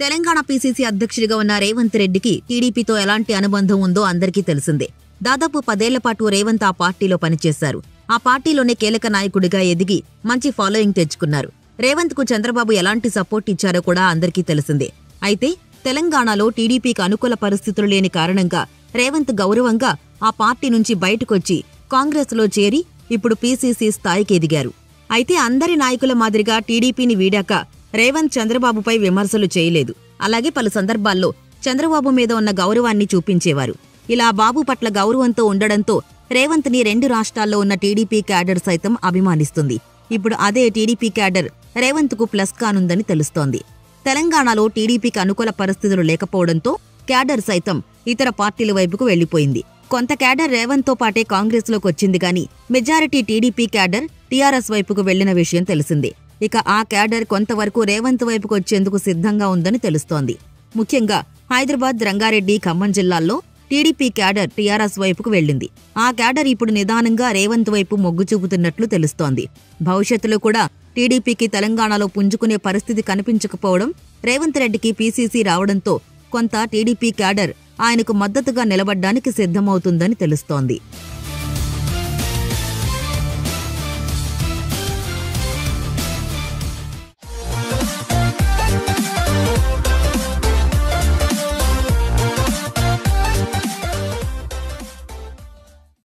Telangana PCC అధ్యక్షుడిగా ఉన్న రేవంత్ రెడ్డికి టీడీపీతో ఎలాంటి అనుబంధం ఉందో అందరికీ తెలిసిందే దాదాపు పదేళ్ల పాటు రేవంత్ ఆ పార్టీలో పనిచేశారు ఆ పార్టీలోనే కీలక నాయకుడిగా ఎదిగి మంచి ఫాలోయింగ్ తెచ్చుకున్నారు రేవంత్ కు చంద్రబాబు ఎలాంటి సపోర్ట్ ఇచ్చారో కూడా అందరికీ తెలిసిందే అయితే తెలంగాణలో టీడీపీకి అనుకూల పరిస్థితులు లేని కారణంగా రేవంత్ గౌరవంగా ఆ పార్టీ నుంచి బయటకొచ్చి కాంగ్రెస్లో చేరి ఇప్పుడు పీసీసీ స్థాయికి ఎదిగారు అయితే అందరి నాయకుల మాదిరిగా టీడీపీని వీడాక రేవంత్ చంద్రబాబుపై విమర్శలు చేయలేదు అలాగే పలు సందర్భాల్లో చంద్రబాబు మీద ఉన్న గౌరవాన్ని చూపించేవారు ఇలా బాబు పట్ల గౌరవంతో ఉండడంతో రేవంత్ని రెండు రాష్ట్రాల్లో ఉన్న టీడీపీ క్యాడర్ సైతం అభిమానిస్తుంది ఇప్పుడు అదే టీడీపీ క్యాడర్ రేవంత్కు ప్లస్ కానుందని తెలుస్తోంది తెలంగాణలో టీడీపీకి అనుకూల పరిస్థితులు లేకపోవడంతో క్యాడర్ సైతం ఇతర పార్టీల వైపుకు వెళ్లిపోయింది కొంత క్యాడర్ రేవంత్తో పాటే కాంగ్రెస్లోకి వచ్చింది గాని మెజారిటీ టీడీపీ క్యాడర్ టీఆర్ఎస్ వైపుకు వెళ్లిన విషయం తెలిసిందే ఇక ఆ క్యాడర్ కొంతవరకు రేవంత్ వైపుకు వచ్చేందుకు సిద్ధంగా ఉందని తెలుస్తోంది ముఖ్యంగా హైదరాబాద్ రంగారెడ్డి ఖమ్మం జిల్లాల్లో టీడీపీ క్యాడర్ టీఆర్ఎస్ వైపుకు వెళ్లింది ఆ క్యాడర్ ఇప్పుడు నిదానంగా రేవంత్ వైపు మొగ్గు చూపుతున్నట్లు తెలుస్తోంది భవిష్యత్తులో కూడా టీడీపీకి తెలంగాణలో పుంజుకునే పరిస్థితి కనిపించకపోవడం రేవంత్ రెడ్డికి పీసీసీ రావడంతో కొంత టీడీపీ క్యాడర్ ఆయనకు మద్దతుగా నిలబడ్డానికి సిద్ధమవుతుందని తెలుస్తోంది